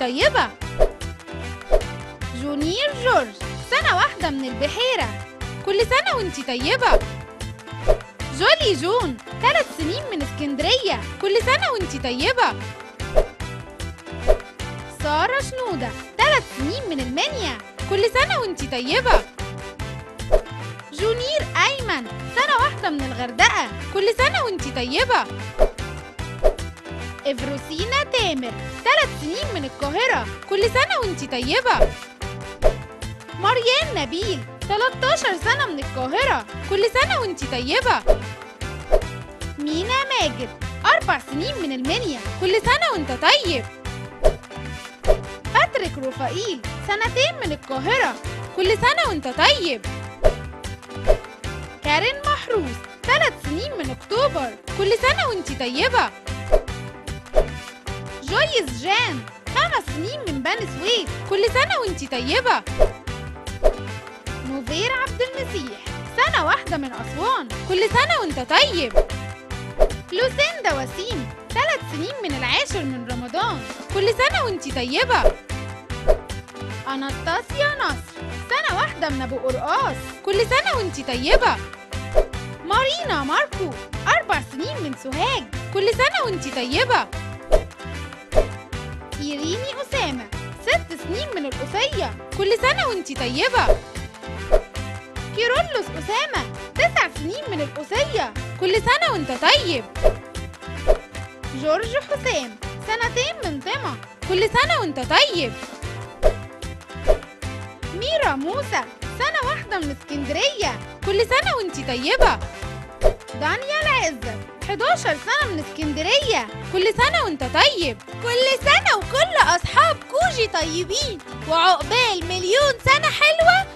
طيبة جونير جورج سنة واحدة من البحيرة كل سنة وانتي طيبة جولي جون ثلاث سنين من اسكندرية كل سنة وانتي طيبة سارة شنودة ثلاث سنين من المنيا كل سنة وانتي طيبة جونير أيمن سنة واحدة من الغردقة كل سنة وانتي طيبة إفروسينا تامر ثلاث سنين من القاهرة كل سنة وانتي طيبة مريان نبيل 13 سنة من القاهرة كل سنة وانتي طيبة مينا ماجد أربع سنين من المنيا كل سنة وانت طيب باتريك رفائيل سنتين من القاهرة كل سنة وانت طيب كارين محروس ثلاث سنين من أكتوبر كل سنة وانت طيبة جويس جان خمس سنين من بني سويف كل سنة وانت طيبة نوفير عبد المسيح سنة واحدة من أسوان كل سنة وانت طيب لوسيندا وسيم ثلاث سنين من العاشر من رمضان كل سنة وانت طيبة أناستاسيا نصر سنة واحدة من أبو قرقاص كل سنة وانت طيبة مارينا ماركو أربع سنين من سوهاج كل سنة وانت طيبة إيريني أسامة ست سنين من القصية كل سنة وانت طيبة كيرولوس أسامة تسع سنين من القصية كل سنة وانت طيب جورج حسام سنتين من طمع كل سنة وانت طيب ميرا موسى سنة واحدة من اسكندرية كل سنة وانت طيبة دانيال عزت 11 سنة من اسكندرية كل سنة وانت طيب كل سنة وكل أصحاب كوجي طيبين وعقبال مليون سنة حلوة